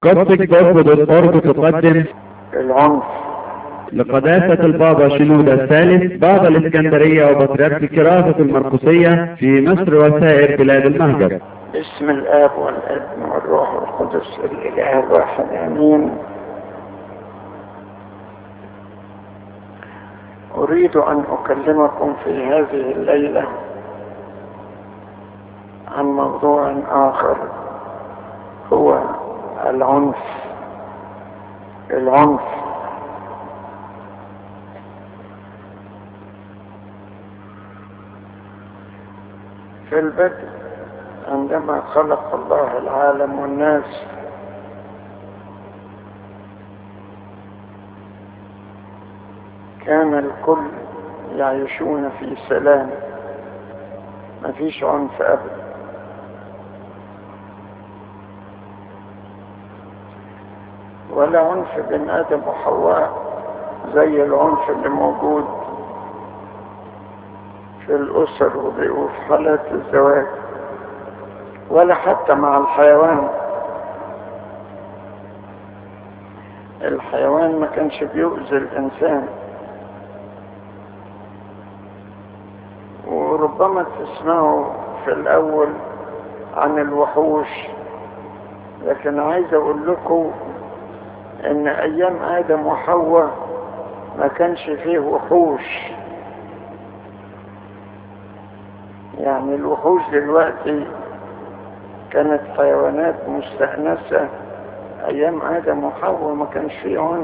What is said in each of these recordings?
قصدك تقدم العنف لقداسة البابا شنودة الثالث بابا الإسكندرية وبطريرك كراسة المرقسية في مصر وسائر بلاد المهجر باسم الآب والابن والروح القدس الإله الواحد آمين أريد أن أكلمكم في هذه الليلة عن موضوع آخر هو العنف العنف في البدء عندما خلق الله العالم والناس كان الكل يعيشون في سلام ما فيش عنف أبدا ولا عنف بين آدم وحواء زي العنف اللي موجود في الأسر وفي حالات الزواج ولا حتى مع الحيوان الحيوان ما كانش بيؤذي الإنسان وربما تسمعوا في الأول عن الوحوش لكن عايز أقول لكم إن أيام آدم وحواء ما كانش فيه وحوش يعني الوحوش دلوقتي كانت حيوانات مستأنسة أيام آدم وحواء ما كانش فيه عنف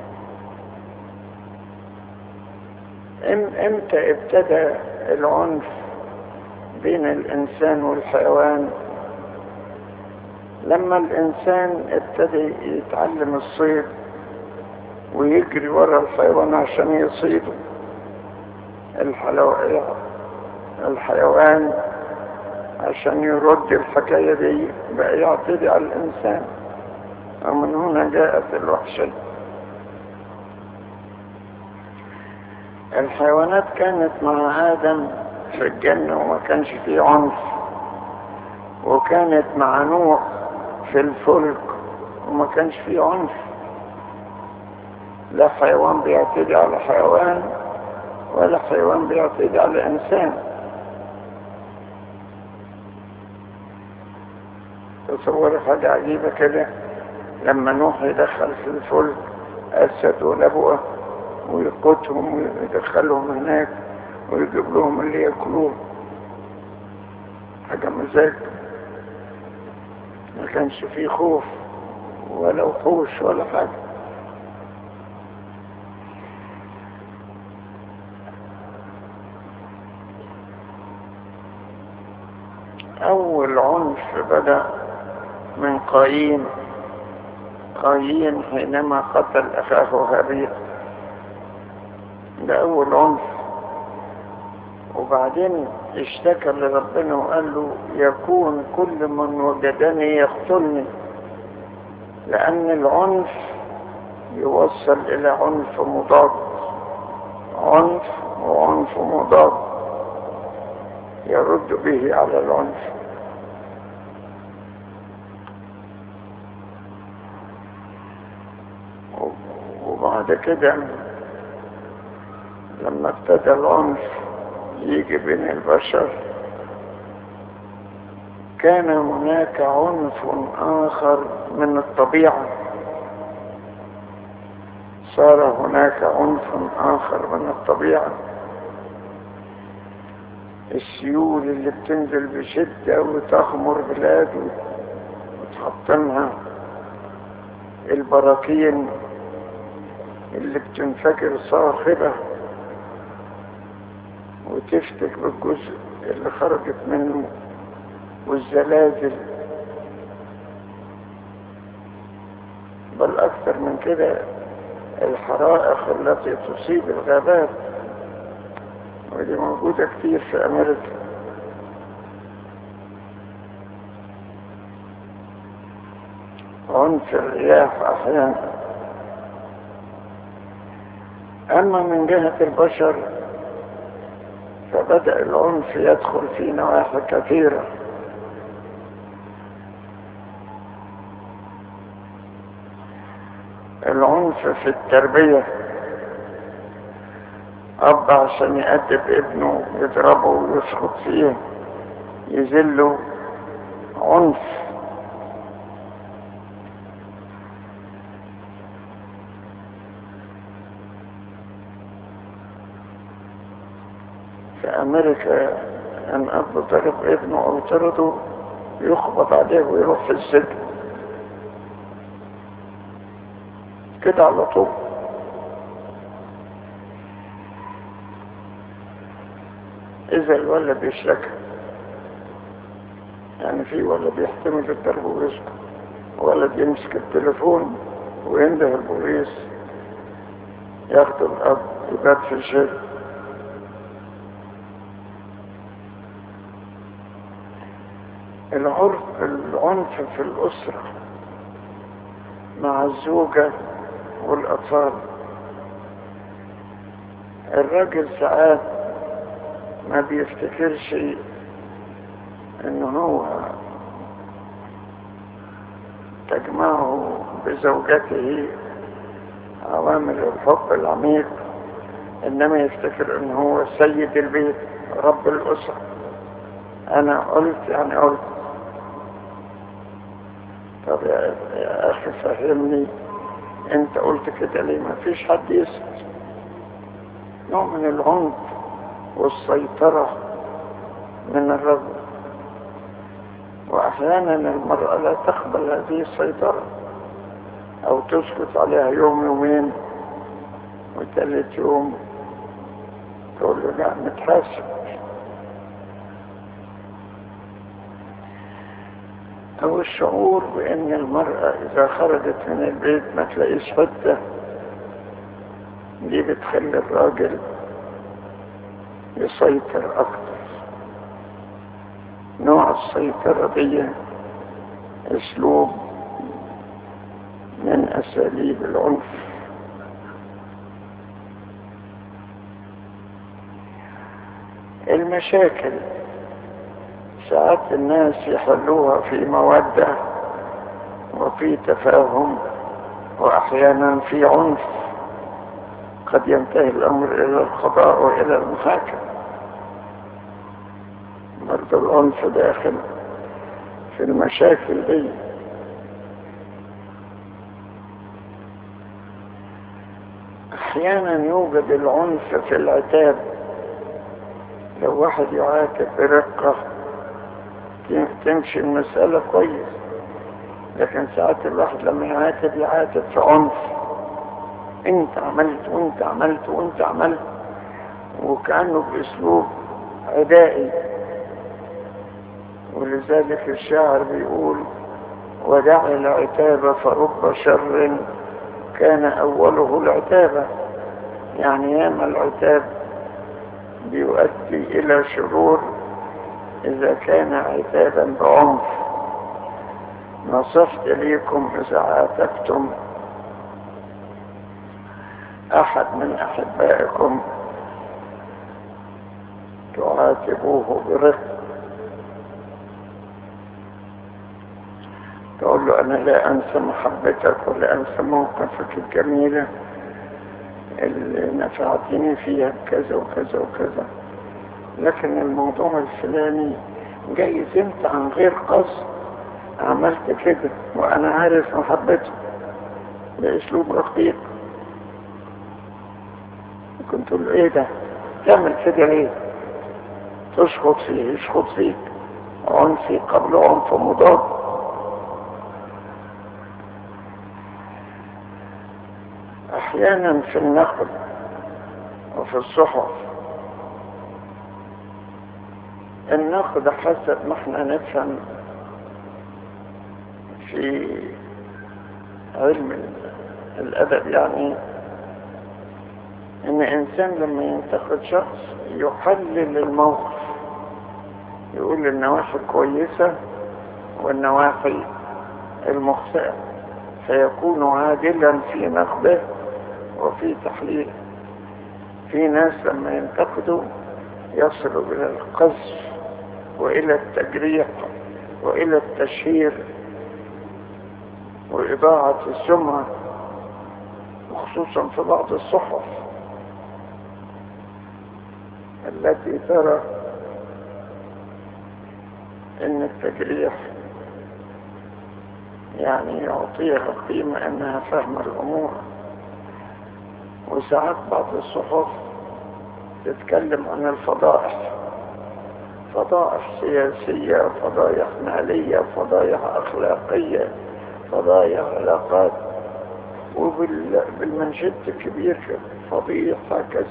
امتى ابتدى العنف بين الإنسان والحيوان لما الإنسان ابتدى يتعلم الصيد ويجري ورا الحيوان عشان يصيده الحيوان عشان يرد الحكاية دي بقى يعتدي على الإنسان ومن هنا جاءت الوحشية الحيوانات كانت مع آدم في الجنة وما كانش فيه عنف وكانت مع نوح في الفلك وما كانش فيه عنف لا حيوان بيعتدي على حيوان ولا حيوان بيعتدي على إنسان تصور حاجة عجيبة كده لما نوح يدخل في الفلك أسد ونبوة ويقودهم ويدخلهم هناك ويجيب لهم اللي ياكلوه حاجة مزاج ما كانش فيه خوف ولا وحوش ولا حاجة أول عنف بدأ من قايين قايين حينما قتل أخاه هابيل ده أول عنف وبعدين اشتكى لربنا وقال له يكون كل من وجدني يقتلني لأن العنف يوصل إلى عنف مضاد عنف وعنف مضاد يرد به على العنف وبعد كده لما ابتدى العنف يجي بين البشر كان هناك عنف آخر من الطبيعة صار هناك عنف آخر من الطبيعة السيول اللي بتنزل بشدة وتغمر بلاد وتحطمها البراكين اللي بتنفجر صاخبة وتفتك بالجزء اللي خرجت منه والزلازل بل أكثر من كده الحرائق التي تصيب الغابات ودي موجودة كتير في أمريكا عنف الرياح أحيانا أما من جهة البشر فبدأ العنف يدخل في نواحي كثيرة العنف في التربية أب عشان يأدب ابنه يضربه ويسقط فيه يذله عنف في أمريكا أن أب ضرب ابنه أو طرده يخبط عليه ويروح في السجن كده على طول إذا الولد بيشتكى يعني في ولد يحتمل الضرب ويسكت ولد يمسك التليفون وينده البوليس ياخد الأب يبات في الشرق العرف العنف في الأسرة مع الزوجة والأطفال الراجل ساعات ما بيفتكرش ان هو تجمعه بزوجته عوامل الحب العميق انما يفتكر ان هو سيد البيت رب الاسره انا قلت يعني قلت طب يا, يا اخي فهمني انت قلت كده ليه ما فيش حد يسكت نوع من العنف والسيطرة من الرجل وأحيانا المرأة لا تقبل هذه السيطرة أو تسكت عليها يوم يومين وثالث يوم تقول له لا نتحاسب أو الشعور بأن المرأة إذا خرجت من البيت ما تلاقيش حتة دي بتخلي الراجل يسيطر أكتر نوع السيطرة دي أسلوب من أساليب العنف المشاكل ساعات الناس يحلوها في مودة وفي تفاهم وأحيانا في عنف قد ينتهي الأمر إلى القضاء وإلى المحاكمة برضه العنف داخل في المشاكل دي أحيانا يوجد العنف في العتاب لو واحد يعاتب برقة تمشي المسألة كويس لكن ساعات الواحد لما يعاتب يعاتب في عنف انت عملت وانت عملت وانت عملت وكأنه بأسلوب عدائي ولذلك الشاعر بيقول ودع العتاب فرب شر كان أوله العتابة يعني ياما العتاب بيؤدي إلى شرور إذا كان عتابا بعنف نصحت ليكم إذا عاتبتم أحد من أحبائكم تعاتبوه برفق تقول له أنا لا أنسى محبتك ولا أنسى موقفك الجميلة اللي نفعتني فيها كذا وكذا وكذا لكن الموضوع الفلاني جايز انت عن غير قصد عملت كده وانا عارف محبته باسلوب رقيق كنت له ايه ده تعمل كده ليه تشخط فيه يشخط فيك عنفي قبل عنف مضاد احيانا في النقل وفي الصحف النقد حسب ما احنا نفهم في علم الادب يعني ان انسان لما ينتقد شخص يحلل الموقف يقول النواحي كويسة والنواحي المخطئة فيكون عادلا في نقده وفي تحليله في ناس لما ينتقدوا يصلوا الى القذف والى التجريح والى التشهير واضاعة السمعة وخصوصا في بعض الصحف التي ترى ان التجريح يعني يعطيها قيمة انها فاهمة الامور وساعات بعض الصحف تتكلم عن الفضائح فضائح سياسية فضائح مالية فضائح أخلاقية فضائح علاقات وبالمنشد الكبير فضيحة كذا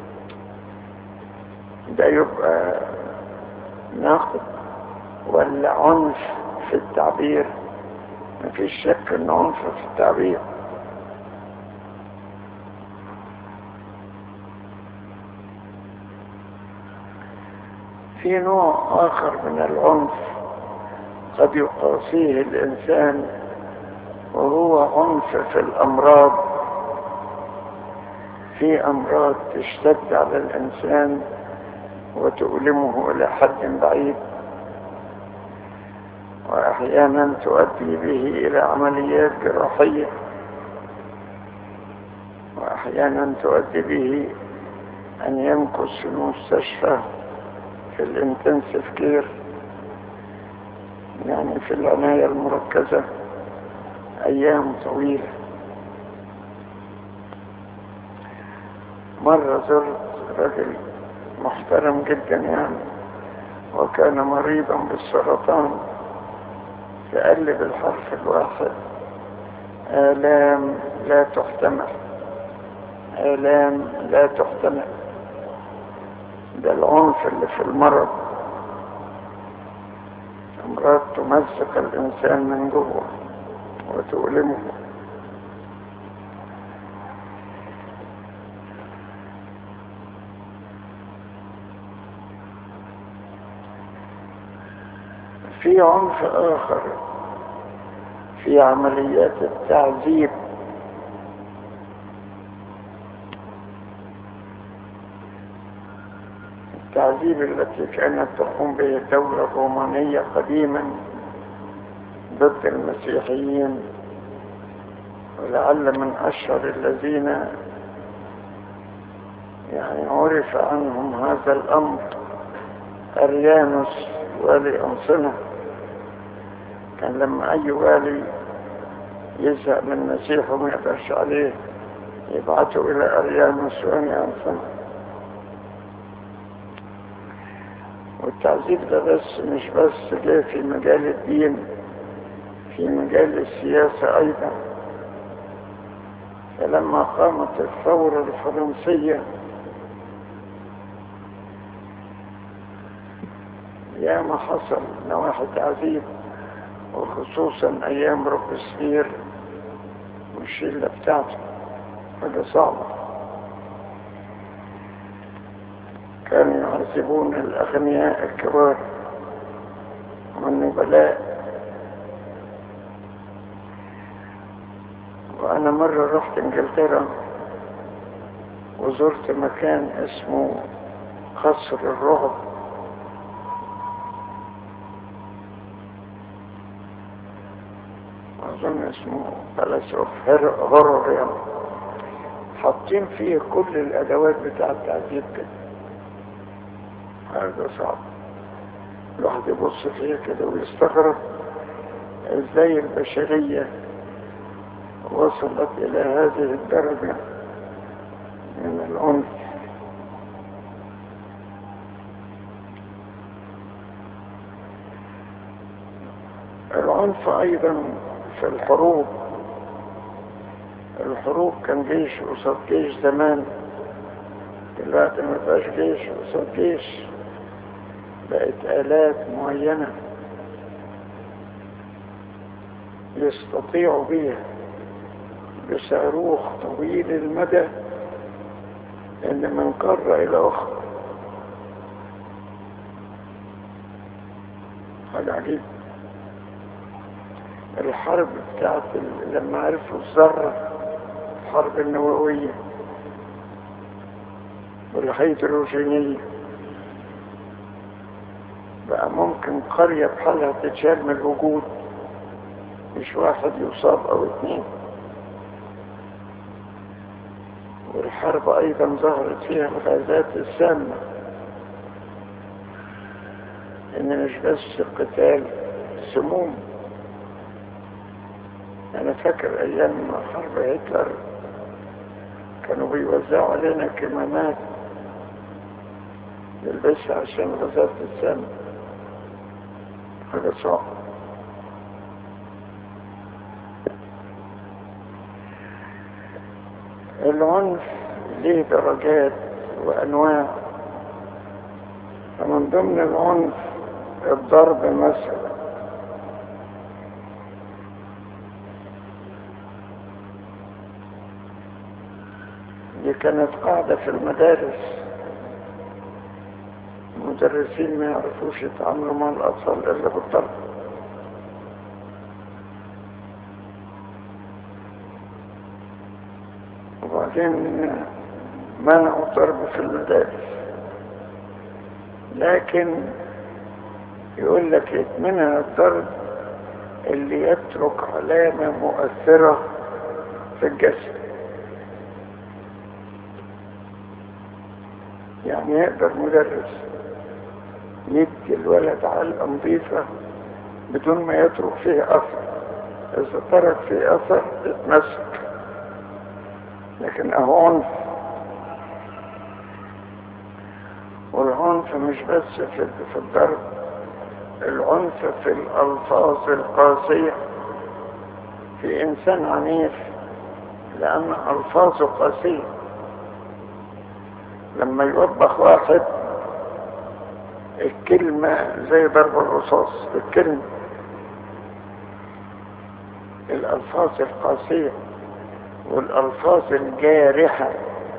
ده يبقى ناقد ولا عنف في التعبير مفيش شك ان عنف في التعبير في نوع آخر من العنف قد يقاسيه الإنسان وهو عنف في الأمراض في أمراض تشتد على الإنسان وتؤلمه إلى حد بعيد وأحيانا تؤدي به إلى عمليات جراحية وأحيانا تؤدي به أن يمكث في المستشفى في الانتنسيف كير يعني في العناية المركزة أيام طويلة مرة زرت رجل محترم جدا يعني وكان مريضا بالسرطان فقال لي بالحرف الواحد آلام لا تحتمل آلام لا تحتمل ده العنف اللي في المرض أمراض تمزق الإنسان من جوه وتؤلمه في عنف آخر في عمليات التعذيب التعذيب التي كانت تقوم به الدولة الرومانية قديما ضد المسيحيين ولعل من أشهر الذين يعني عرف عنهم هذا الأمر أريانوس والي أنصنة كان لما أي والي يزهق من المسيح وما يقدرش عليه يبعثه إلى أريانوس والي أنصنة والتعذيب ده بس مش بس جاي في مجال الدين في مجال السياسة أيضا فلما قامت الثورة الفرنسية يا ما حصل نواحي تعذيب وخصوصا أيام روبسفير والشلة بتاعته حاجة صعبة كانوا يعذبون الأغنياء الكبار والنبلاء وأنا مرة رحت إنجلترا وزرت مكان اسمه قصر الرعب أظن اسمه بلاس اوف هورر يعني حاطين فيه كل الأدوات بتاع التعذيب كده هذا صعب الواحد يبص فيها كده ويستغرب ازاي البشرية وصلت الى هذه الدرجة من العنف العنف ايضا في الحروب الحروب كان جيش قصاد جيش زمان دلوقتي ما بقاش جيش قصاد جيش بقت آلات معينة يستطيعوا بها بصاروخ طويل المدى ان من قارة الى اخرى هذا عجيب الحرب بتاعت لما عرفوا الذرة الحرب النووية والهيدروجينية بقى ممكن قرية بحالها تتشال من الوجود مش واحد يصاب او اتنين الحرب أيضا ظهرت فيها الغازات السامة إن مش بس قتال سموم أنا فاكر أيام حرب هتلر كانوا بيوزعوا علينا كمامات نلبسها عشان غازات السامة حاجة صعبة العنف ليه درجات وأنواع فمن ضمن العنف الضرب مثلا دي كانت قاعدة في المدارس المدرسين ما يعرفوش يتعاملوا مع الأطفال إلا بالضرب وبعدين منعوا الضرب في المدارس لكن يقول لك يتمنع الضرب اللي يترك علامة مؤثرة في الجسد يعني يقدر مدرس يدي الولد علقة نظيفة بدون ما يترك فيه أثر إذا ترك فيه أثر يتمسك لكن أهو عنف والعنف مش بس في في الضرب العنف في الألفاظ القاسية في إنسان عنيف لأن ألفاظه قاسية لما يوبخ واحد الكلمة زي ضرب الرصاص الكلمة الألفاظ القاسية والألفاظ الجارحة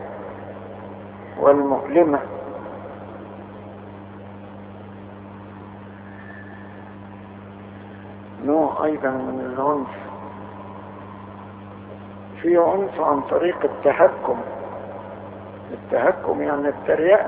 والمؤلمة نوع أيضا من العنف في عنف عن طريق التهكم التهكم يعني التريقة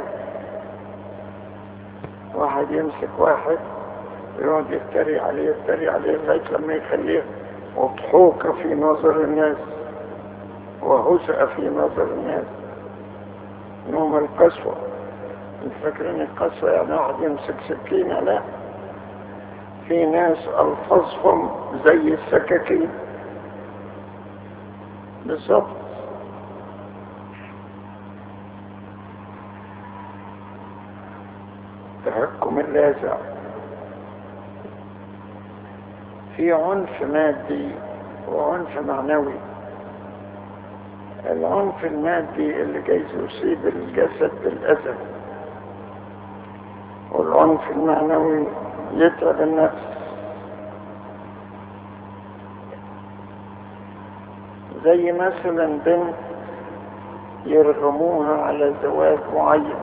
واحد يمسك واحد يقعد يتريق عليه يتريق عليه لغاية لما يخليه مضحوكة في نظر الناس وهزء في نظر الناس نوم القسوة انت فاكرين القسوة يعني واحد يمسك سكينة لا في ناس ألفظهم زي السكاكين بالظبط تهكم اللاذع في عنف مادي وعنف معنوي العنف المادي اللي جايز يصيب الجسد بالأذى والعنف المعنوي يتعب النفس زي مثلا بنت يرغموها على زواج معين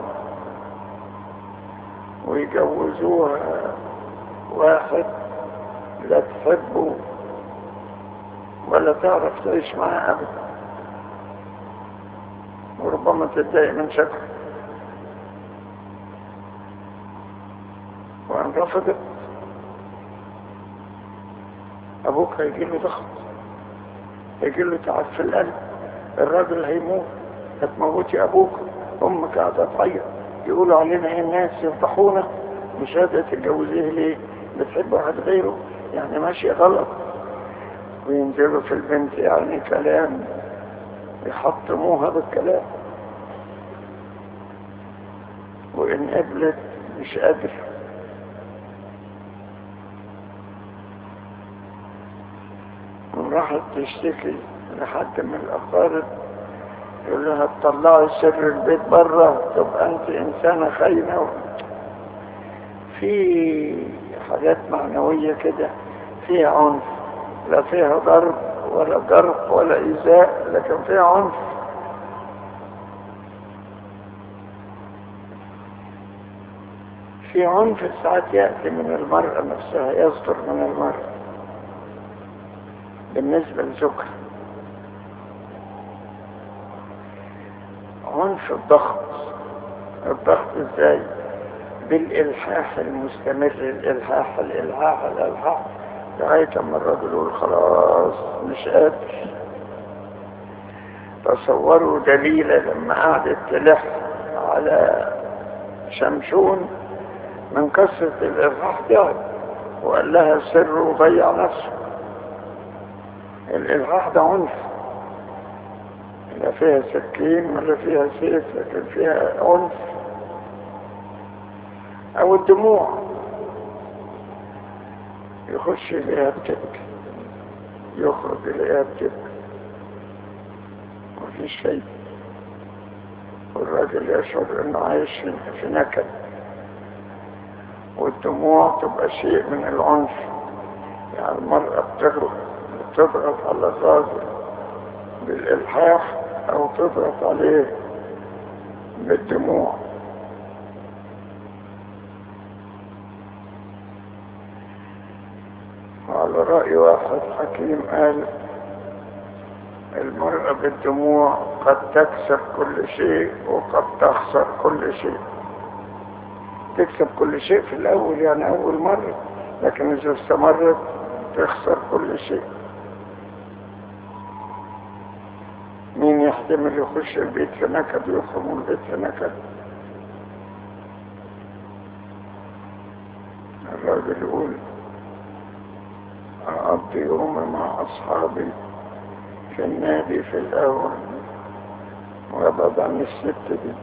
ويجوزوها واحد لا تحبه ولا تعرف تعيش معاه ابدا وربما تتضايق من شكله وان رفضت ابوك هيجي له ضغط هيجي له تعب في القلب الراجل هيموت هتموتي ابوك امك قاعده تعيط يقولوا علينا ايه الناس يفضحونا مش قادره تتجوزيه ليه بتحب واحد غيره يعني ماشي غلط وينزلوا في البنت يعني كلام يحطموها بالكلام وإن قبلت مش قادر وراحت تشتكي لحد من الأقارب يقول لها تطلعي سر البيت بره تبقى انت انسانة خاينة في حاجات معنوية كده فيها عنف لا فيها ضرب ولا جرح ولا إيذاء لكن فيها عنف في عنف ساعات يأتي من المرأة نفسها يصدر من المرأة بالنسبة لزوجها عنف الضغط الضغط ازاي بالإلحاح المستمر الإلحاح الإلحاح الإلحاح لغاية اما الرجل يقول خلاص مش قادر تصوروا دليلة لما قعدت تلح على شمشون من كثرة الإلحاح ده وقال لها سر وضيع نفسه الإلحاح ده عنف لا فيها سكين ولا فيها سيف لكن فيها عنف أو الدموع يخش إليها بتبكي يخرج إليها بتبكي مفيش شيء والراجل يشعر انه عايش في نكد والدموع تبقى شيء من العنف يعني المرأة بتضغط بتضغط على الراجل بالإلحاح أو تضغط عليه بالدموع وعلى رأي واحد حكيم قال المرأة بالدموع قد تكسب كل شيء وقد تخسر كل شيء تكسب كل شيء في الأول يعني أول مرة لكن إذا استمرت تخسر كل شيء مين يحتمل يخش البيت في نكد ويخرج من البيت في نكد الراجل يقول أقضي يومي مع أصحابي في النادي في الأول وأبعد عن الست دي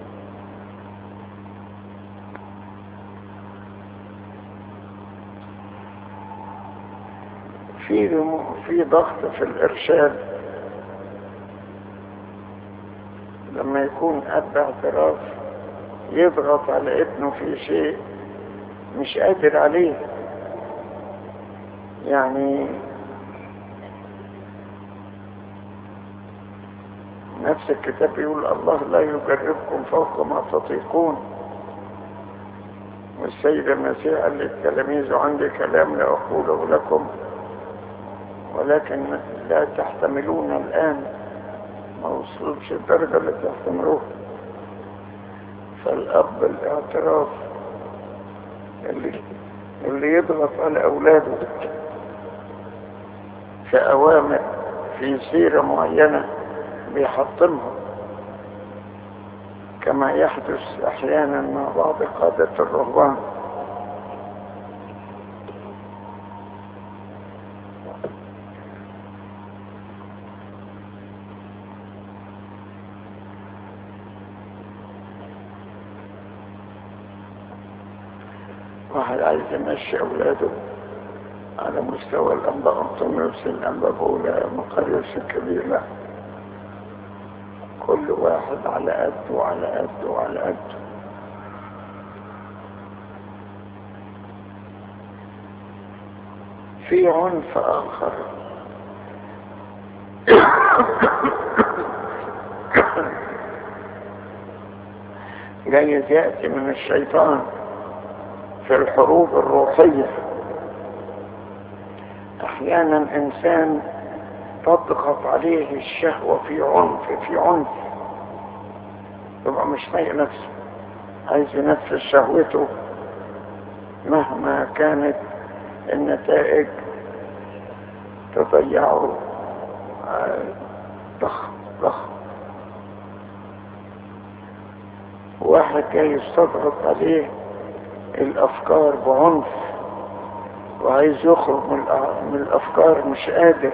في في ضغط في الإرشاد لما يكون أب اعتراف يضغط على ابنه في شيء مش قادر عليه يعني نفس الكتاب يقول الله لا يجربكم فوق ما تطيقون والسيد المسيح قال للتلاميذ عندي كلام لا أقوله لكم ولكن لا تحتملون الآن ما وصلتش الدرجة اللي تحتملوها فالأب الاعتراف اللي, اللي يضغط على أولاده في أوامر في سيرة معينة بيحطمهم كما يحدث أحيانا مع بعض قادة الرهبان واحد عايز يمشي أولاده على مستوى الأنباء أنطونيوس الأنباء بولا مقريوس الكبير لا كل واحد على قده وعلى قده وعلى قده في عنف آخر جايز يأتي من الشيطان في الحروب الروحية أحيانا إنسان تضغط عليه الشهوة في عنف في عنف يبقى مش طايق نفسه عايز ينفذ شهوته مهما كانت النتائج تضيعه ضخم ضخم واحد جاي يستضغط عليه الأفكار بعنف وعايز يخرج من من الأفكار مش قادر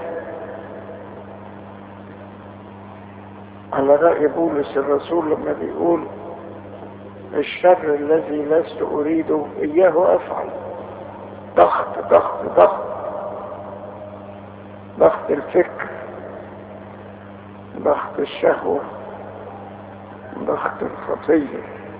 على رأي بولس الرسول لما بيقول الشر الذي لست أريده إياه أفعل ضغط ضغط ضغط ضغط الفكر ضغط الشهوة ضغط الخطية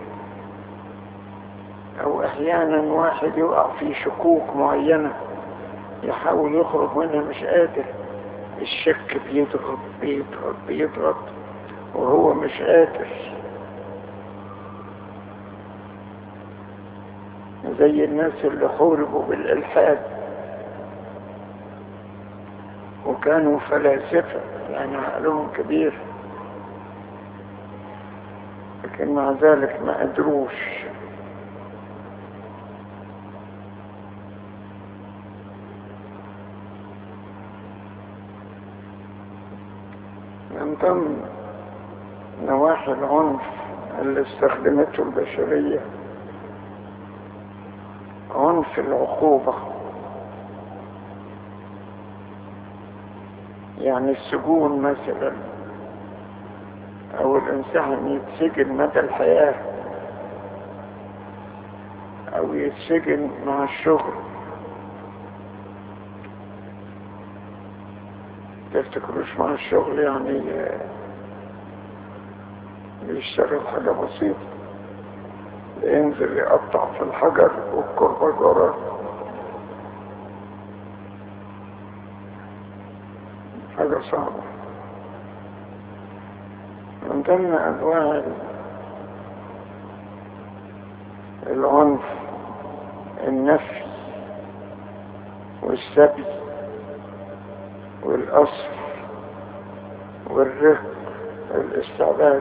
أو أحيانا واحد يقع في شكوك معينة يحاول يخرج منها مش قادر الشك بيضغط بيضغط بيضغط وهو مش قادر زي الناس اللي حوربوا بالإلحاد وكانوا فلاسفة يعني عقلهم كبير لكن مع ذلك ما قدروش من ضمن نواحي العنف اللي استخدمته البشرية عنف العقوبة يعني السجون مثلا او الانسان يتسجن مدى الحياة او يتسجن مع الشغل تفتكروش مع الشغل يعني يشتغل حاجة بسيطة ينزل يقطع في الحجر والكربة جرى حاجة صعبة من ضمن أنواع العنف النفي والسبي والأصل والرق والاستعباد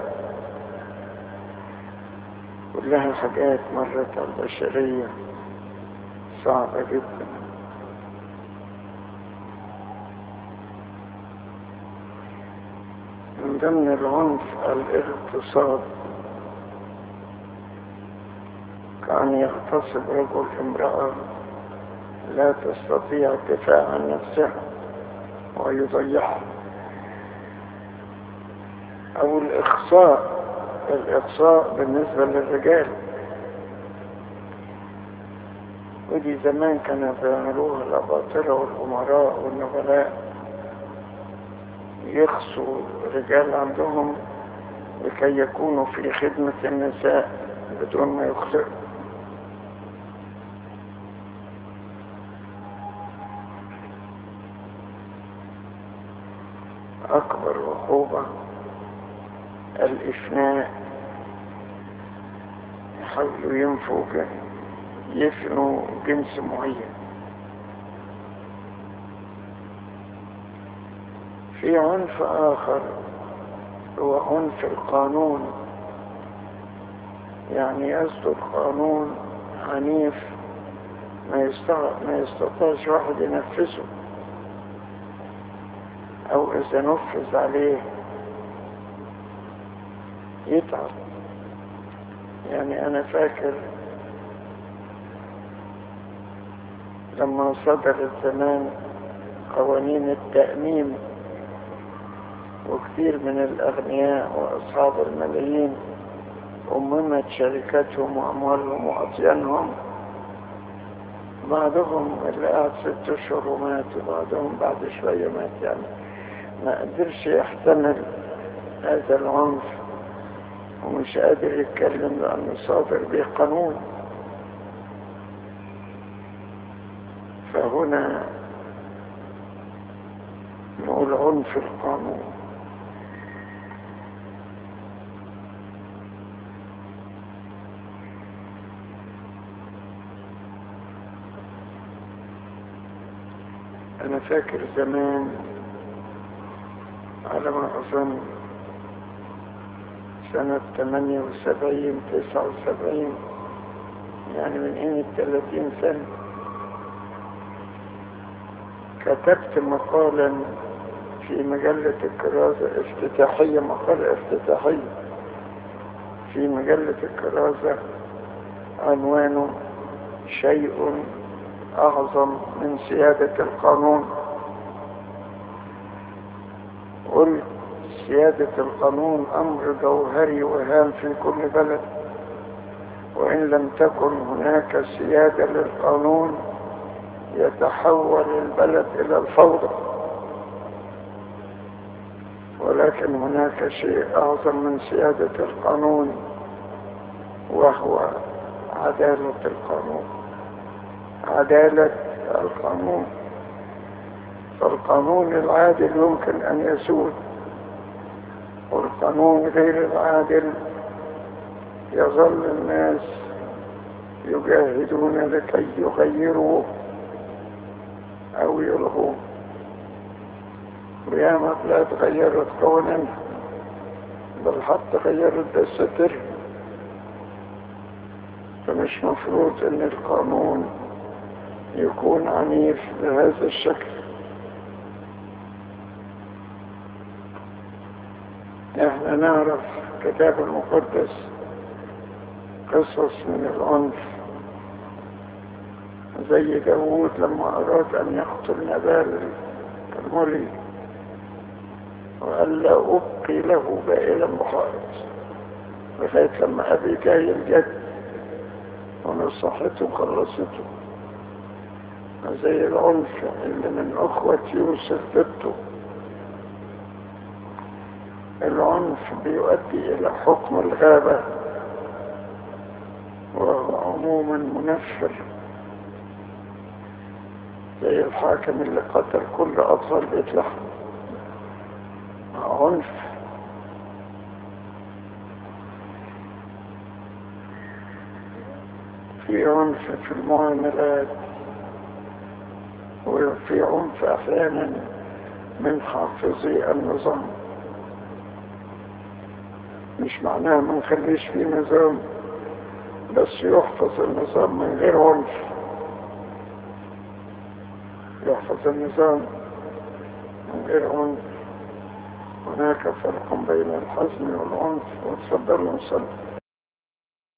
كلها حاجات مرت على البشرية صعبة جدا من ضمن العنف الاغتصاب كان يغتصب رجل امرأة لا تستطيع الدفاع عن نفسها ويضيعها او الاخصاء الاقصاء بالنسبة للرجال ودي زمان كانوا بيعملوها الأباطرة والأمراء والنبلاء يخصوا رجال عندهم لكي يكونوا في خدمة النساء بدون ما يخطئوا أكبر عقوبة الإفناء يحاولوا ينفوا يفنوا جنس معين في عنف آخر هو عنف القانون يعني يصدر قانون عنيف ما يستطيع ما يستطيعش واحد ينفذه أو إذا نفذ عليه يتعب يعني أنا فاكر لما صدرت زمان قوانين التأميم وكثير من الأغنياء وأصحاب الملايين أممت شركاتهم وأموالهم وأطيانهم بعضهم اللي قعد ست أشهر ومات وبعضهم بعد شوية مات يعني ما قدرش يحتمل هذا العنف ومش قادر يتكلم لأنه صادر به قانون فهنا نقول عنف القانون أنا فاكر زمان على ما أظن سنة 78 79 يعني من قيمة 30 سنة كتبت مقالا في مجلة الكرازة افتتاحية مقالة افتتاحية في مجلة الكرازة عنوانه شيء أعظم من سيادة القانون قلت سيادة القانون أمر جوهري وهام في كل بلد وإن لم تكن هناك سيادة للقانون يتحول البلد إلى الفوضى ولكن هناك شيء أعظم من سيادة القانون وهو عدالة القانون عدالة القانون فالقانون العادل يمكن أن يسود والقانون غير العادل يظل الناس يجاهدون لكي يغيروه أو يلغوه وياما لا تغيرت قوانينها بل حتى غيرت دستر فمش مفروض ان القانون يكون عنيف بهذا الشكل احنا نعرف كتاب المقدس قصص من العنف زي داوود لما أراد أن يقتل نبال الملي وقال لا أبقي له بائلا بخارج لغاية لما أبي جاي الجد ونصحته وخلصته زي العنف اللي من أخوة يوسف ضده العنف بيؤدي إلى حكم الغابة وهو عموما منفر زي الحاكم اللي قتل كل أطفال بيت لحم عنف في عنف في المعاملات وفي عنف أحيانا من حافظي النظام مش معناها ما نخليش فيه نظام بس يحفظ النظام من غير عنف يحفظ النظام من غير عنف هناك فرق بين الحزم والعنف وتفضلوا نصلي